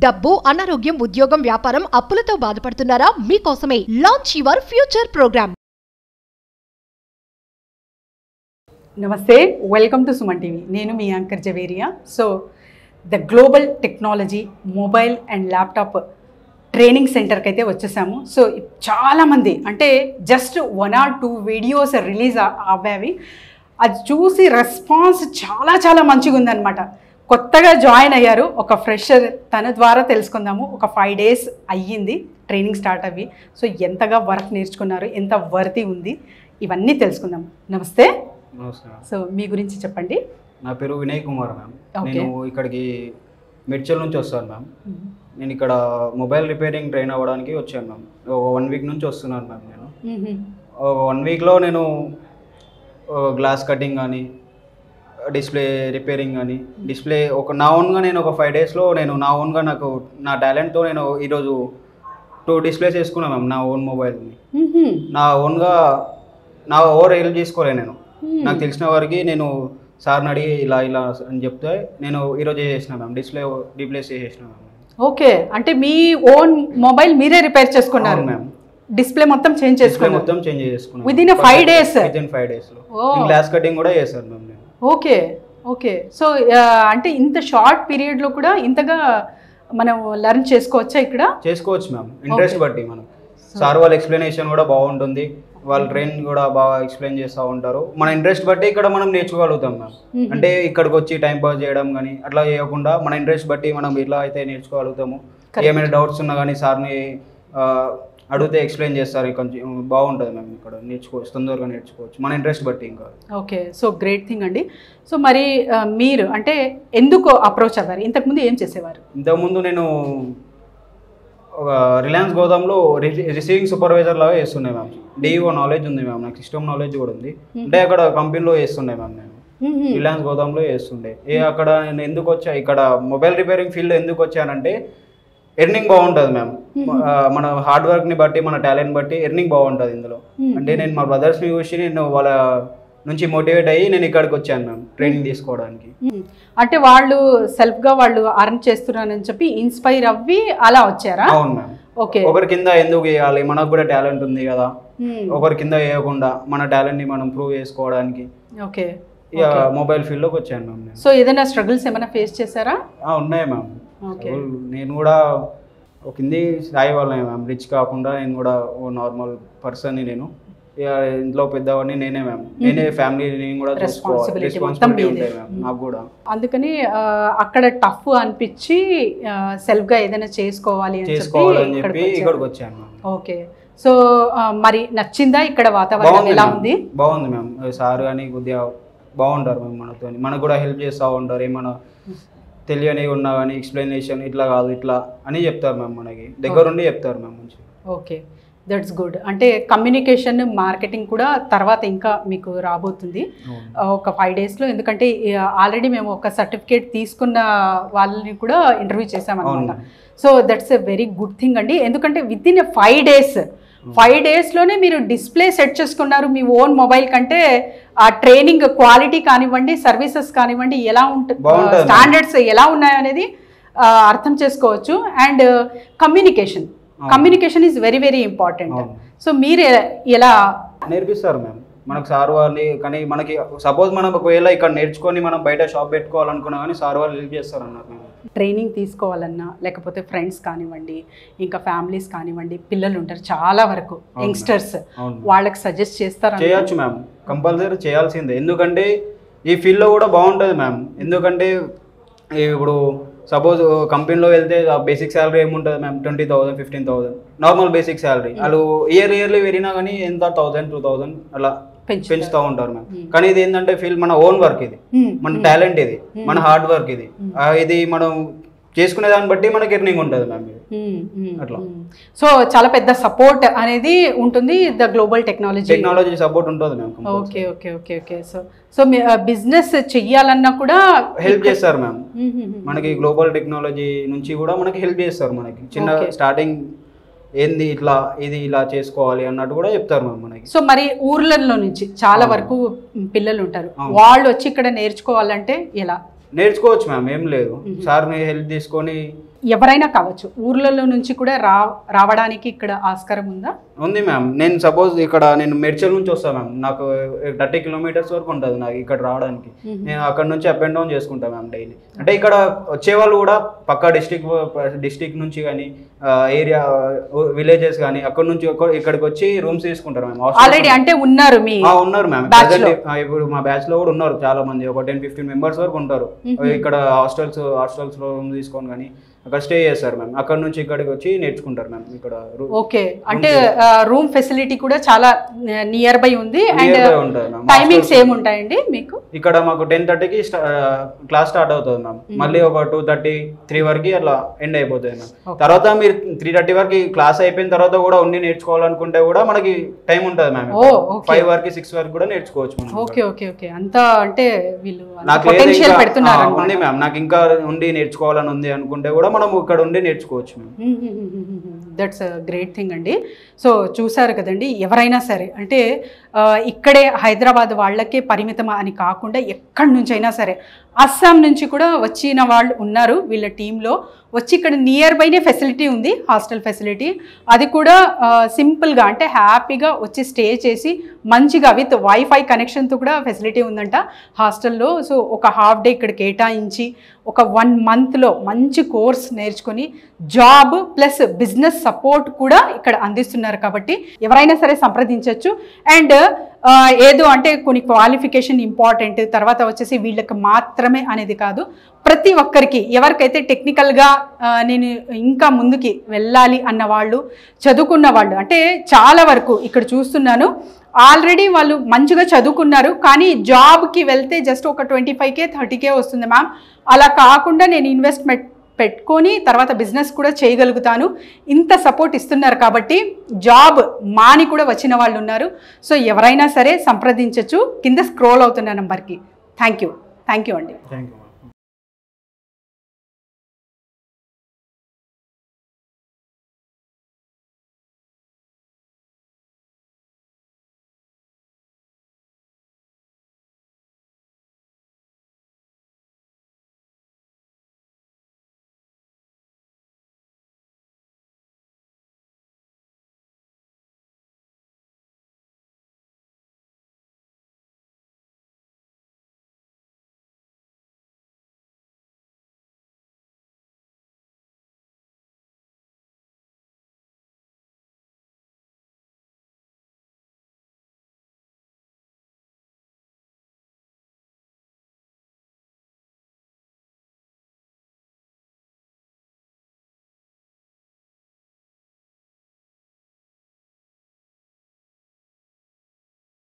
డబ్బు అనారోగ్యం ఉద్యోగం వ్యాపారం అప్పులతో బాధపడుతున్నారా మీకోసమే లాంచ్ యువర్ ఫ్యూచర్ ప్రోగ్రామ్ నమస్తే వెల్కమ్ టు సుమన్ టీవీ నేను మీ anchor Javeria so the global technology mobile and laptop training సెంటర్కి అయితే వచ్చేసాము సో చాలామంది అంటే just one or two videos release అవ్వావి అది చూసి రెస్పాన్స్ చాలా చాలా మంచిగా ఉందన్నమాట కొత్తగా జాయిన్ అయ్యారు ఒక ఫ్రెషర్ తన ద్వారా తెలుసుకుందాము ఒక ఫైవ్ డేస్ అయ్యింది ట్రైనింగ్ స్టార్ట్ అవ్వి సో ఎంతగా వర్క్ నేర్చుకున్నారు ఎంత వర్తి ఉంది ఇవన్నీ తెలుసుకుందాము నమస్తే నమస్కారం సో మీ గురించి చెప్పండి నా పేరు వినయ్ కుమార్ మ్యామ్ Okay. నేను ఇక్కడికి మిడ్చల్ నుంచి వస్తాను మ్యామ్ నేను ఇక్కడ మొబైల్ రిపేరింగ్ ట్రైన్ అవ్వడానికి వచ్చాను మ్యామ్ ఒక వన్ వీక్ నుంచి వస్తున్నాను మ్యామ్ నేను ఒక వన్ వీక్లో నేను గ్లాస్ కటింగ్ కానీ డిస్ప్లే రిపేరింగ్ కానీ డిస్ప్లే ఒక నా ఓన్గా నేను ఒక ఫైవ్ డేస్లో నేను నా ఓన్గా నాకు నా టాలెంట్తో నేను ఈరోజు టూ డిస్ప్లేస్ వేసుకున్నాను మ్యామ్ నా ఓన్ మొబైల్ని నా ఓన్గా నా ఓవర్ హెల్ప్ చేసుకోలే నేను నాకు తెలిసిన వారికి నేను సార్ని అడిగి ఇలా ఇలా అని చెప్తే నేను ఈరోజు చేసేసిన మ్యామ్ డిస్ప్లే రీప్లేస్ చేసేసిన మ్యామ్ ఓకే అంటే మీ ఓన్ మొబైల్ మీరే రిపేర్ చేసుకున్నారు అవును మ్యామ్ డిస్ప్లే మొత్తం చేంజ్ డిస్ప్లే చేసుకున్నారు మొత్తం చేంజ్ చేసుకున్నాను Within a five days? Within five డేస్లో Oh. గ్లాస్ కటింగ్ కూడా చేశాను మ్యామ్ నేను ఓకే ఓకే సో అంటే ఇంత షార్ట్ పీరియడ్లో కూడా ఇంతగా మనం లెర్న్ చేసుకోవచ్చా ఇక్కడ చేసుకోవచ్చు మ్యామ్ ఇంట్రెస్ట్ బట్టి మనం సార్ వాళ్ళ ఎక్స్ప్లెనేషన్ కూడా బాగుంటుంది వాళ్ళ ట్రైన్ కూడా బాగా ఎక్స్ప్లెయిన్ చేస్తూ ఉంటారు మన ఇంట్రెస్ట్ బట్టి ఇక్కడ మనం నేర్చుకోగలుగుతాం మ్యామ్ Mhm. అంటే ఇక్కడికి వచ్చి టైం పాస్ చేయడం కానీ అట్లా చేయకుండా మన ఇంట్రెస్ట్ బట్టి మనం ఎలా అయితే నేర్చుకోగలుగుతాము Correct. ఏమైనా డౌట్స్ ఉన్నా కానీ సార్ని ఆ, అడిగితే ఎక్స్ప్లెయిన్ చేస్తారు కొంచెం బాగుంటుంది మ్యామ్ ఇక్కడ నేర్చుకోవచ్చు తొందరగా నేర్చుకోవచ్చు మన ఇంట్రెస్ట్ బట్టి ఇంకా ఓకే సో గ్రేట్ థింగ్ అండి సో మరి ఆ, మీరు అంటే ఎందుకు అప్రోచ్ అవ్వారు ఇంతకుముందు ఏం చేసేవారు ఇంతకుముందు నేను ఒక రిలయన్స్ గోదాంలో రిసీవింగ్ సూపర్వైజర్ లాగా చేస్తుండే మ్యామ్ డిఓ నాలెడ్జ్ ఉంది మ్యామ్ నాకు సిస్టమ్ నాలెడ్జ్ కూడా ఉంది అంటే అక్కడ కంపెనీలో చేస్తుండే మ్యామ్ నేను రిలయన్స్ గోదాంలో చేస్తుండే ఏ అక్కడ నేను ఎందుకు వచ్చా ఇక్కడ మొబైల్ రిపేరింగ్ ఫీల్డ్ ఎందుకు వచ్చానంటే ఎర్నింగ్ బాగుంటుంది మ్యామ్ ఆ, మన హార్డ్ వర్క్ని బట్టి మన టాలెంట్ బట్టి ఎర్నింగ్ బాగుంటుంది ఇందులో అంటే నేను మా బ్రదర్స్ని చూసి నేను వాళ్ళ నుంచి మోటివేట్ అయ్యి నేను ఇక్కడికి వచ్చాను మ్యామ్ ట్రైనింగ్ తీసుకోవడానికి మ్మ్. అంటే వాళ్ళు సెల్ఫ్గా వాళ్ళు అర్న్ చేస్తున్నారని చెప్పి ఇన్స్పైర్ అవ్వి అలా వచ్చారా అవును మ్యామ్ ఓకే ఒకరి కింద ఎందుకు వేయాలి మనకు కూడా టాలెంట్ ఉంది కదా మ్మ్. ఒకరి కింద వేయకుండా మన టాలెంట్ ని మనం ప్రూవ్ చేసుకోవడానికి ఓకే ఇక మొబైల్ ఫీల్డ్ లోకి వచ్చాను మ్యామ్ నేను సో ఏదైనా స్ట్రగుల్స్ ఏమైనా ఫేస్ చేశారా ఆ, ఉన్నాయి మ్యామ్ ఓకే నేను కూడా ఒక కింది స్థాయి వాళ్ళని మ్యామ్ రిచ్ కాకుండా నేను కూడా ఓ నార్మల్ పర్సన్ని నేను ఇక ఇంట్లో పెద్దవాడిని నేనే మ్యామ్ నేనే ఫ్యామిలీని కూడా చూసుకోవాలి Responsibility మొత్తం రెస్పాన్సిబిలిటీ మీదే. ఉంటాయి మ్యామ్ నాకు కూడా అందుకని ఆ, అక్కడ టఫ్ అనిపించి సెల్ఫ్ గా ఏదైనా చేసుకోవాలి అని చెప్పి చేసుకోవాలని ఇక్కడికి చెప్పి వచ్చారు. ఇక్కడికి వచ్చాను మ్యామ్ ఓకే సో ఆ, మరి నచ్చిందా ఇక్కడ వాతావరణం బాగుంది ఎలా మ్యామ్. ఉంది బాగుంది మ్యామ్ సార్ కానీ కొద్దిగా బాగుంటారు మ్యామ్ మనతో మనకు కూడా హెల్ప్ చేస్తూ ఉంటారు ఏమైనా తెలియని ఉన్నా కానీ ఎక్స్ప్లెనేషన్ ఇట్లా కాదు ఇట్లా అని చెప్తారు మ్యామ్ మనకి దగ్గరుండి చెప్తారు మ్యామ్ మంచి ఓకే దట్స్ గుడ్ అంటే కమ్యూనికేషన్ మార్కెటింగ్ కూడా తర్వాత ఇంకా మీకు రాబోతుంది ఆ, ఒక ఫైవ్ డేస్లో ఎందుకంటే ఆల్రెడీ మేము ఒక సర్టిఫికేట్ తీసుకున్న వాళ్ళని కూడా ఇంటర్వ్యూ చేసామన్నమాట అవును. So that's a very good thing అండి ఎందుకంటే within a five days five డేస్లోనే మీరు డిస్ప్లే సెట్ చేసుకున్నారు మీ ఓన్ మొబైల్ కంటే ఆ ట్రైనింగ్ క్వాలిటీ కానివ్వండి సర్వీసెస్ కానివ్వండి ఎలా ఉంటుంది బాగుంటుంది. స్టాండర్డ్స్ ఎలా ఉన్నాయనేది ఆ, అర్థం చేసుకోవచ్చు అండ్ కమ్యూనికేషన్ అవును. Communication is very very important అవును. సో మీరు ఎ- ఎలా నేర్పిస్తారు మ్యామ్ మనకు సార్ వాళ్ళు కానీ మనకి సపోజ్ మనం ఒకవేళ ఇక్కడ నేర్చుకొని మనం బయట షాప్ పెట్టుకోవాలనుకున్నా కానీ సార్ వాళ్ళు హెల్ప్ చేస్తారు అన్నారు మ్యామ్ ట్రైనింగ్ తీసుకోవాలన్నా లేకపోతే ఫ్రెండ్స్ కానివ్వండి ఇంకా ఫ్యామిలీస్ కానివ్వండి పిల్లలు ఉంటారు చాలా వరకు అవును. యంగ్స్టర్స్ అవును వాళ్ళకి సజెస్ట్ చేస్తారా చేయొచ్చు మ్యామ్ కంపల్సరీ చేయాల్సిందే ఎందుకంటే ఈ ఫీల్డ్లో కూడా బాగుంటుంది మ్యామ్ ఎందుకంటే ఇప్పుడు సపోజ్ కంపెనీలో వెళ్తే బేసిక్ శాలరీ ఏముంటుంది ma'am twenty thousand fifteen thousand normal basic salary వాళ్ళు ఇయర్ ఇయర్లీ పెరిగినా కానీ ఎంత థౌసండ్ టూ థౌసండ్ అలా పెంచుతారు. పెంచుతూ ఉంటారు మ్యామ్ కానీ ఇది ఏంటంటే ఫీల్డ్ మన ఓన్ వర్క్ ఇది Hmm. మన టాలెంట్ ఇది మన హార్డ్ వర్క్ ఇది ఆ, ఇది మనం చేసుకునే దాన్ని బట్టి మనకి ఎర్నింగ్ ఉంటుంది మ్యామ్ ఇది మ్మ్, మ్మ్, అట్లా. మ్మ్. సో చాలా పెద్ద సపోర్ట్ అనేది ఉంటుంది the global technology technology support ఉంటుంది ma'am okay okay okay okay so so business చెయ్యాలన్నా కూడా హెల్ప్ చేస్తారు మ్యామ్ మ్మ్, మ్మ్, మ్మ్. మనకి గ్లోబల్ టెక్నాలజీ నుంచి కూడా మనకి హెల్ప్ చేస్తారు మనకి చిన్న Okay. స్టార్టింగ్ ఏంది ఇట్లా ఇది ఇలా చేసుకోవాలి అన్నట్టు కూడా చెప్తారు మ్యామ్ మనకి సో మరి ఊర్లలో నుంచి చాలా వరకు పిల్లలు ఉంటారు అవును. వాళ్ళు వచ్చి ఇక్కడ నేర్చుకోవాలంటే ఎలా నేర్చుకోవచ్చు మ్యామ్ ఏం లేదు సార్ని హెల్ప్ తీసుకొని ఎవరైనా కావచ్చు ఊర్లలో నుంచి కూడా రా రావడానికి ఇక్కడ ఆస్కారం ఉందా ఉంది మ్యామ్ నేను సపోజ్ ఇక్కడ నేను మెడ్చల్ నుంచి వస్తాను మ్యామ్ నాకు థర్టీ కిలోమీటర్స్ వరకు ఉంటుంది నాకు ఇక్కడ రావడానికి నేను అక్కడ నుంచి అప్ అండ్ డౌన్ చేసుకుంటాను మ్యామ్ డైలీ అంటే ఇక్కడ వచ్చే వాళ్ళు కూడా పక్క డిస్టిక్ డిస్టిక్ నుంచి కానీ ఏరియా విలేజెస్ కానీ అక్కడ నుంచి ఒక- ఇక్కడికి వచ్చి రూమ్స్ తీసుకుంటారు మ్యామ్ ఆల్రెడీ అంటే ఉన్నారు మీ ఆ, ఉన్నారు మ్యామ్ Batch Present, లో. ఆ, ఇప్పుడు మా బ్యాచ్ లో కూడా ఉన్నారు చాలా మంది ఒక టెన్ ఫిఫ్టీన్ మెంబర్స్ వరకు ఉంటారు ఇక్కడ హాస్టల్స్ హాస్టల్స్ లో రూమ్ తీసుకొని కానీ అక్కడ స్టే చేస్తారు మ్యామ్ అక్కడ నుంచి ఇక్కడికి వచ్చి నేర్చుకుంటారు మ్యామ్ ఇక్కడ రూ- ఓకే అంటే రూమ్ ఫెసిలిటీ కూడా చాలా నియర్ బై ఉంది అండ్ Nearby ఉంటుంది ma'am. టైమింగ్స్ ఏముంటాయండి మీకు ఇక్కడ మాకు టెన్ థర్టీకి క్లాస్ స్టార్ట్ అవుతుంది మ్యామ్ మళ్ళీ ఒక టూ థర్టీ త్రీ వరకు అట్లా ఎండ్ అయిపోతుంది మ్యామ్ తర్వాత మీరు త్రీ థర్టీ వరకు క్లాస్ అయిపోయిన తర్వాత కూడా ఉండి నేర్చుకోవాలనుకుంటే కూడా మనకి టైం ఉంటుంది మ్యామ్ ఓ, okay. ఫైవ్ వరకు సిక్స్ వరకు కూడా నేర్చుకోవచ్చు మనం ఓకే ఓకే ఓకే అంతా అంటే వీళ్ళు నాకు లేదు పొటెన్షియల్ ఇంకా- పెడుతున్నారు ఆ, ఉంది మ్యామ్ నాకు ఇంకా ఉండి నేర్చుకోవాలని ఉంది అనుకుంటే కూడా మనం ఇక్కడ ఉండి నేర్చుకోవచ్చు మ్యామ్ దట్స్ గ్రేట్ థింగ్ అండి సో చూసారు కదండి ఎవరైనా సరే అంటే ఆ, ఇక్కడే హైదరాబాద్ వాళ్ళకే పరిమితం అని కాకుండా ఎక్కడి నుంచైనా సరే అస్సాం నుంచి కూడా వచ్చిన వాళ్ళు ఉన్నారు వీళ్ళ టీంలో వచ్చి ఇక్కడ నియర్ బైనే ఫెసిలిటీ ఉంది హాస్టల్ ఫెసిలిటీ అది కూడా ఆ, సింపుల్గా అంటే హ్యాపీగా వచ్చి స్టే చేసి మంచిగా విత్ వైఫై కనెక్షన్తో కూడా ఫెసిలిటీ ఉందంట హాస్టల్లో సో ఒక హాఫ్ డే ఇక్కడ కేటాయించి ఒక వన్ మంత్లో మంచి కోర్స్ నేర్చుకొని జాబ్ ప్లస్ బిజినెస్ సపోర్ట్ కూడా ఇక్కడ అందిస్తున్నారు కాబట్టి ఎవరైనా సరే సంప్రదించవచ్చు అండ్ ఏదో అంటే కొన్ని క్వాలిఫికేషన్ ఇంపార్టెంట్ తర్వాత వచ్చేసి వీళ్ళకి మాత్రమే అనేది కాదు ప్రతి ఒక్కరికి ఎవరికైతే టెక్నికల్గా నేను ఇంకా ముందుకి వెళ్ళాలి అన్న వాళ్ళు చదువుకున్న వాళ్ళు అంటే చాలా వరకు ఇక్కడ చూస్తున్నాను ఆల్రెడీ వాళ్ళు మంచిగా చదువుకున్నారు కానీ జాబ్కి వెళ్తే జస్ట్ ఒక ట్వంటీ ఫైవ్కే థర్టీకే వస్తుంది మ్యామ్ అలా కాకుండా నేను ఇన్వెస్ట్మెంట్ పెట్టుకొని తర్వాత బిజినెస్ కూడా చేయగలుగుతాను ఇంత సపోర్ట్ ఇస్తున్నారు కాబట్టి జాబ్ మాని కూడా వచ్చిన వాళ్ళు ఉన్నారు సో ఎవరైనా సరే సంప్రదించవచ్చు కింద స్క్రోల్ అవుతున్న నెంబర్కి థ్యాంక్ యూ థ్యాంక్ యూ అండి థ్యాంక్ యూ